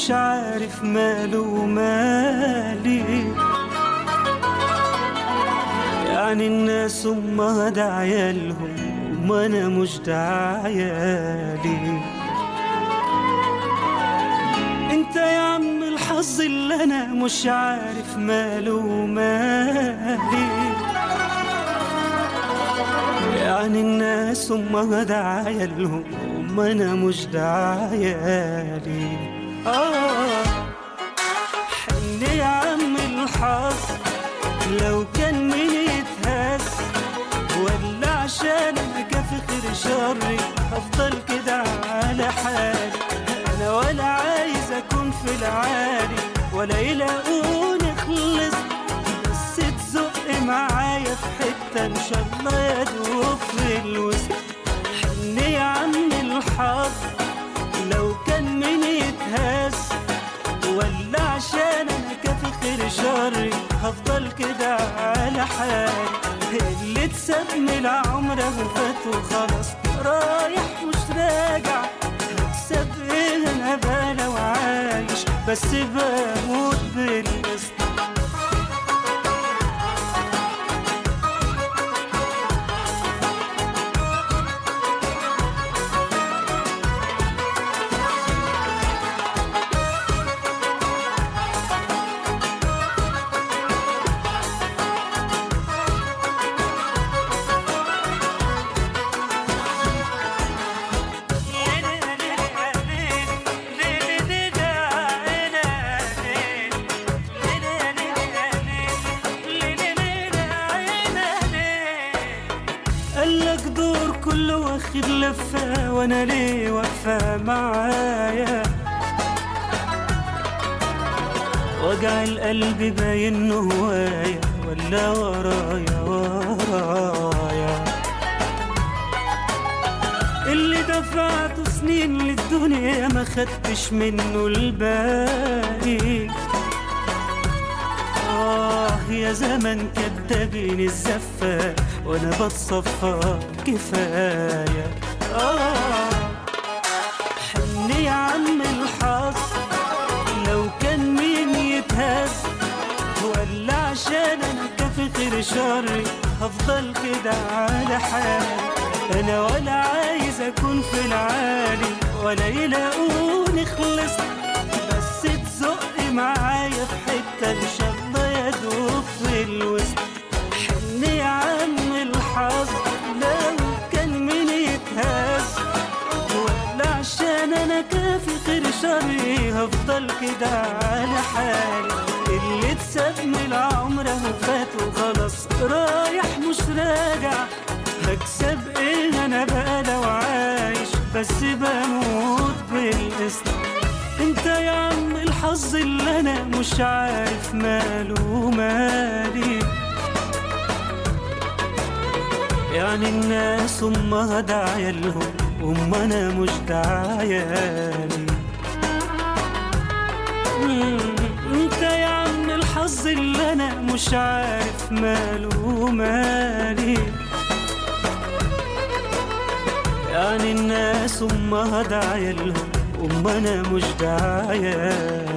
مش عارف ماله ومالي يعني الناس امها ده عيالهم وما انا مش ده عيالي انت يا عم الحظ اللي انا مش عارف ماله ومالي يعني الناس امها ده عيالهم وما انا مش ده عيالي اه حن يا عم الحظ لو كان مين يتهز ولا عشان انا كافي خير شري هفضل كده على حالي انا ولا عايز اكون في العالي ولا يلاقوني خلص بس تزق معايا في حتة ان شاء الله يدوب في الوسط حن يا عم الحظ لو كان مين يتهز ولا عشان انا كافي خير شري هفضل كده على حالي اللي اتساب عمره فات وخلاص رايح مش راجع هكسب ايه انا بقى لو عايش بس بموت بالقسط قالك دور كله واخد لفة وانا ليه واقفة معايا وجع القلب باين هوايا ولا ورايا ورايا اللي دفعته سنين للدنيا ما خدتش منه الباقي آه يا زمن كدابين الزفة وأنا بتصفى كفاية آه حن يا عم الحظ لو كان مين يتهز ولا عشان أنا كافي خير شري هفضل كده على حالي أنا ولا عايز أكون في العالي ولا يلاقوني خلصت بس تزق معايا في حتة إن شاء الله يدوب في الوسط حن يا عم الحظ لو كان مين يتهز ولا عشان أنا كافي خير شري هفضل كده على حالي اللي اتساب العمر فات وخلاص رايح مش راجع هكسب ايه انا بقى لو عايش بس بموت بالقسط انت يا عم الحظ اللي انا مش عارف ماله مالي يعني الناس امها ده عيالهم ام انا مش ده عيالي مم، انت يا عم الحظ اللي انا مش عارف ماله مالي يعني الناس امها ده عيالهم ام انا مش ده عيالي